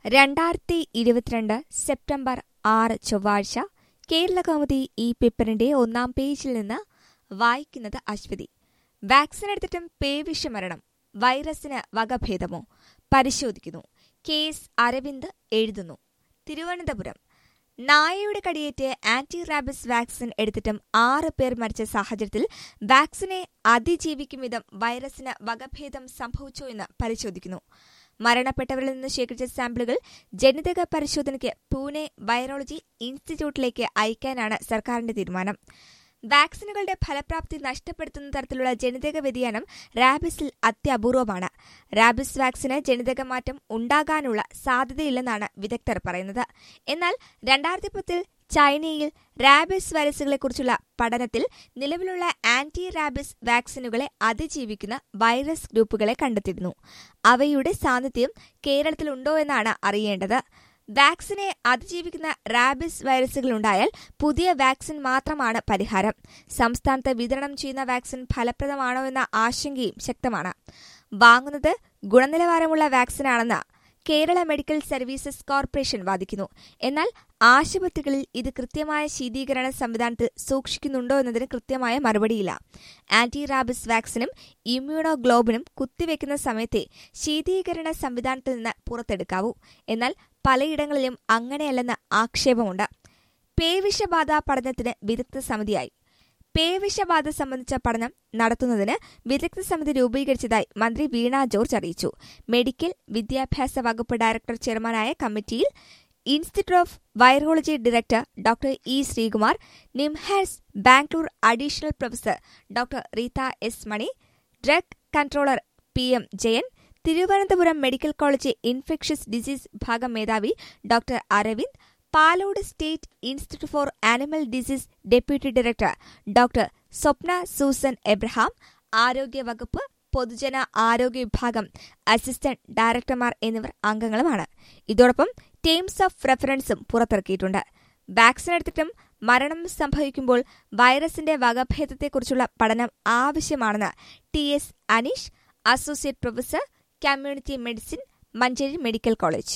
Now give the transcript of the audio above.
രണ്ടായിരത്തി ഇരുപത്തിരണ്ട് സെപ്റ്റംബർ ആറ് ചൊവ്വാഴ്ച കേരളകൗമുദി ഈ പേപ്പറിന്റെ ഒന്നാം പേജിൽ നിന്ന് വായിക്കുന്നത് അശ്വതി വാക്സിൻ എടുത്തിട്ടും പേവിഷമരണം വൈറസിന് വകഭേദമോ പരിശോധിക്കുന്നു കേസ് അരവിന്ദ് എഴുതുന്നു തിരുവനന്തപുരം നായയുടെ കടിയേറ്റ് ആന്റി റാബിസ് വാക്സിൻ എടുത്തിട്ടും ആറ് പേർ മരിച്ച സാഹചര്യത്തിൽ വാക്സിനെ അതിജീവിക്കും വിധം വൈറസിന് വകഭേദം സംഭവിച്ചോ എന്ന് പരിശോധിക്കുന്നു മരണപ്പെട്ടവരിൽ നിന്ന് ശേഖരിച്ച സാമ്പിളുകൾ ജനിതക പരിശോധനയ്ക്ക് പൂനെ വൈറോളജി ഇൻസ്റ്റിറ്റ്യൂട്ടിലേക്ക് അയക്കാനാണ് സർക്കാരിന്റെ തീരുമാനം വാക്സിനുകളുടെ ഫലപ്രാപ്തി നഷ്ടപ്പെടുത്തുന്ന തരത്തിലുള്ള ജനിതക വ്യതിയാനം റാബിസിൽ അത്യപൂർവമാണ് റാബിസ് വാക്സിന് ജനിതക മാറ്റം ഉണ്ടാകാനുള്ള സാധ്യതയില്ലെന്നാണ് വിദഗ്ധർ പറയുന്നത് എന്നാൽ രണ്ടായിരത്തി പത്തിൽ ചൈനയിൽ റാബിസ് വൈറസുകളെക്കുറിച്ചുള്ള പഠനത്തിൽ നിലവിലുള്ള ആന്റി റാബിസ് വാക്സിനുകളെ അതിജീവിക്കുന്ന വൈറസ് ഗ്രൂപ്പുകളെ കണ്ടെത്തിയിരുന്നു അവയുടെ സാന്നിധ്യം കേരളത്തിലുണ്ടോ എന്നാണ് അറിയേണ്ടത് വാക്സിനെ അതിജീവിക്കുന്ന റാബിസ് വൈറസുകളുണ്ടായാൽ പുതിയ വാക്സിൻ മാത്രമാണ് പരിഹാരം സംസ്ഥാനത്ത് വിതരണം ചെയ്യുന്ന വാക്സിൻ ഫലപ്രദമാണോ എന്ന ആശങ്കയും ശക്തമാണ് വാങ്ങുന്നത് ഗുണനിലവാരമുള്ള വാക്സിനാണെന്ന് കേരള മെഡിക്കൽ സർവീസസ് കോർപ്പറേഷൻ വാദിക്കുന്നു എന്നാൽ ആശുപത്രികളിൽ ഇത് കൃത്യമായ ശീതീകരണ സംവിധാനത്തിൽ സൂക്ഷിക്കുന്നുണ്ടോ എന്നതിന് കൃത്യമായ മറുപടിയില്ല ആന്റി റാബിസ് വാക്സിനും ഇമ്മ്യൂണോ ഗ്ലോബിനും കുത്തിവെക്കുന്ന സമയത്തെ ശീതീകരണ സംവിധാനത്തിൽ നിന്ന് പുറത്തെടുക്കാവൂ എന്നാൽ പലയിടങ്ങളിലും അങ്ങനെയല്ലെന്ന് ആക്ഷേപമുണ്ട് പേവിഷബാധ പഠനത്തിന് വിദഗ്ധ സമിതിയായി പേവിഷബാധ സംബന്ധിച്ച പഠനം നടത്തുന്നതിന് വിദഗ്ധ സമിതി രൂപീകരിച്ചതായി മന്ത്രി വീണ ജോർജ് അറിയിച്ചു മെഡിക്കൽ വിദ്യാഭ്യാസ വകുപ്പ് ഡയറക്ടർ ചെയർമാനായ കമ്മിറ്റിയിൽ institute of virology director doctor E Sreekumar NIMHANS Bangalore additional professor doctor Reetha S Mani drug controller P M Jayan Thiruvananthapuram medical college infectious disease വിഭാഗം മേധാവി doctor Aravind Palode state institute for animal disease deputy director doctor Swapna Susan Abraham ആരോഗ്യവകുപ്പ് പൊതുജന ആരോഗ്യ വിഭാഗം അസിസ്റ്റന്റ് ഡയറക്ടർമാർ എന്നിവർ അംഗങ്ങളുമാണ് ഇതോടൊപ്പം ടേംസ് ഓഫ് റെഫറൻസും പുറത്തിറക്കിയിട്ടുണ്ട് വാക്സിൻ എടുത്തിട്ടും മരണം സംഭവിക്കുമ്പോൾ വൈറസിന്റെ വകഭേദത്തെക്കുറിച്ചുള്ള പഠനം ആവശ്യമാണെന്ന് T S Aneesh associate professor community medicine Manjeri medical college